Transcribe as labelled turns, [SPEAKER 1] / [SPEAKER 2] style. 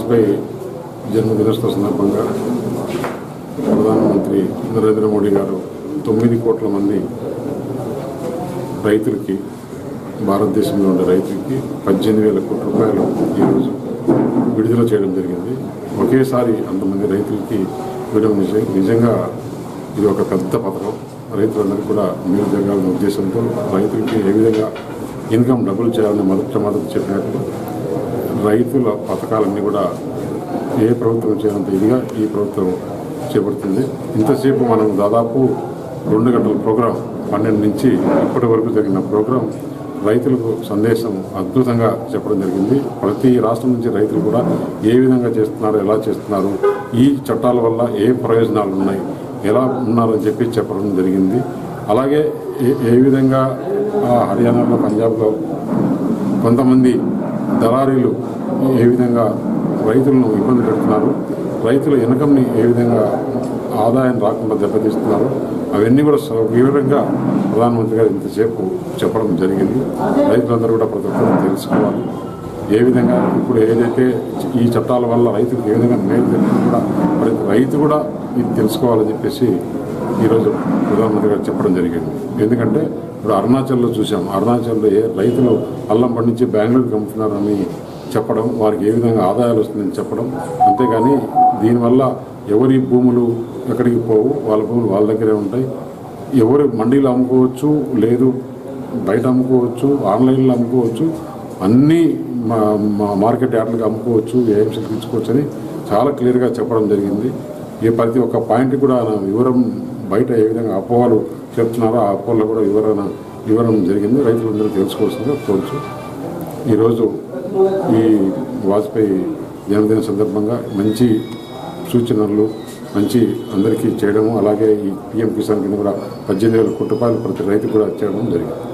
[SPEAKER 1] వాజ్పేయి జన్మదినోత్సవ సందర్భంగా ప్రధానమంత్రి నరేంద్ర మోడీ గారు తొమ్మిది కోట్ల మంది రైతులకి భారతదేశంలో ఉండే రైతులకి పద్దెనిమిది వేల కోట్ల రూపాయలు ఈరోజు విడుదల చేయడం జరిగింది ఒకేసారి అంతమంది రైతులకి ఇవ్వడం నిజ- నిజంగా ఇది ఒక పెద్ద పథకం రైతులందరికీ కూడా మేలు జరగాలనే ఉద్దేశంతో రైతులకి ఏ విధంగా ఇన్కమ్ డబుల్ చేయాలని మొదట మొదట చెప్పినట్టు రైతుల పథకాలన్నీ కూడా ఏ ప్రభుత్వం చేయనంత ఇదిగా ఈ ప్రభుత్వం చేపడుతుంది ఇంతసేపు మనం దాదాపు రెండు గంటల ప్రోగ్రాం పన్నెండు నుంచి ఇప్పటి వరకు జరిగిన ప్రోగ్రాం రైతులకు సందేశం అద్భుతంగా చెప్పడం జరిగింది ప్రతి రాష్ట్రం నుంచి రైతులు కూడా ఏ విధంగా చేస్తున్నారు ఎలా చేస్తున్నారు ఈ చట్టాల వల్ల ఏ ప్రయోజనాలు ఉన్నాయి ఎలా ఉన్నారని చెప్పి చెప్పడం జరిగింది అలాగే ఏ ఏ విధంగా ఆ, హర్యానాలో పంజాబ్లో కొంతమంది దళారీలు ఏ విధంగా రైతులను ఇబ్బంది పెడుతున్నారు రైతుల ఇన్కమ్ని ఏ విధంగా ఆదాయం రాకుండా దెబ్బతీస్తున్నారు అవన్నీ కూడా స- వివరంగా ప్రధానమంత్రి గారు ఇంతసేపు చెప్పడం జరిగింది రైతులందరూ కూడా ప్రతి ఒక్కరు తెలుసుకోవాలి ఏ విధంగా ఇప్పుడు ఏదైతే ఈ చట్టాల వల్ల రైతులకు ఏ విధంగా మేలు జరిగింది కూడా ప్రతి రైతు కూడా ఇది తెలుసుకోవాలని చెప్పేసి ఈరోజు ప్రధానమంత్రి గారు చెప్పడం జరిగింది ఎందుకంటే ఇప్పుడు అరుణాచల్లో చూసాం అరుణాచల్లో ఏ రైతులు అల్లం పండించి బెంగళూరుకి అమ్ముతున్నారని చెప్పడం వారికి ఏ విధంగా ఆదాయాలు వస్తుందని చెప్పడం అంతేగాని దీనివల్ల ఎవరి భూములు ఎక్కడికి పోవు వాళ్ళ భూములు వాళ్ళ దగ్గరే ఉంటాయి ఎవరు మండీలో అమ్ముకోవచ్చు లేదు బయట అమ్ముకోవచ్చు ఆన్లైన్లో అమ్ముకోవచ్చు అన్నీ మా మా మార్కెట్ యార్డ్లకు అమ్ముకోవచ్చు ఏఎంసీకి తీసుకోవచ్చు అని చాలా క్లియర్గా చెప్పడం జరిగింది ఏ ప్రతి ఒక్క పాయింట్ కూడా నా వివరం బయట ఏ విధంగా అపోహలు చెప్తున్నారో ఆ అపోహలో కూడా వివరణ వివరం జరిగింది రైతులందరూ తెలుసుకోవాల్సిందిగా కోరుచు ఈరోజు ఈ వాజ్పేయి జన్మదిన సందర్భంగా మంచి సూచనలు మంచి అందరికీ చేయడము అలాగే ఈ పిఎం కిసాన్ కింద కూడా పద్దెనిమిది వేల కోట్ల రూపాయలు ప్రతి రైతు కూడా చేయడం జరిగింది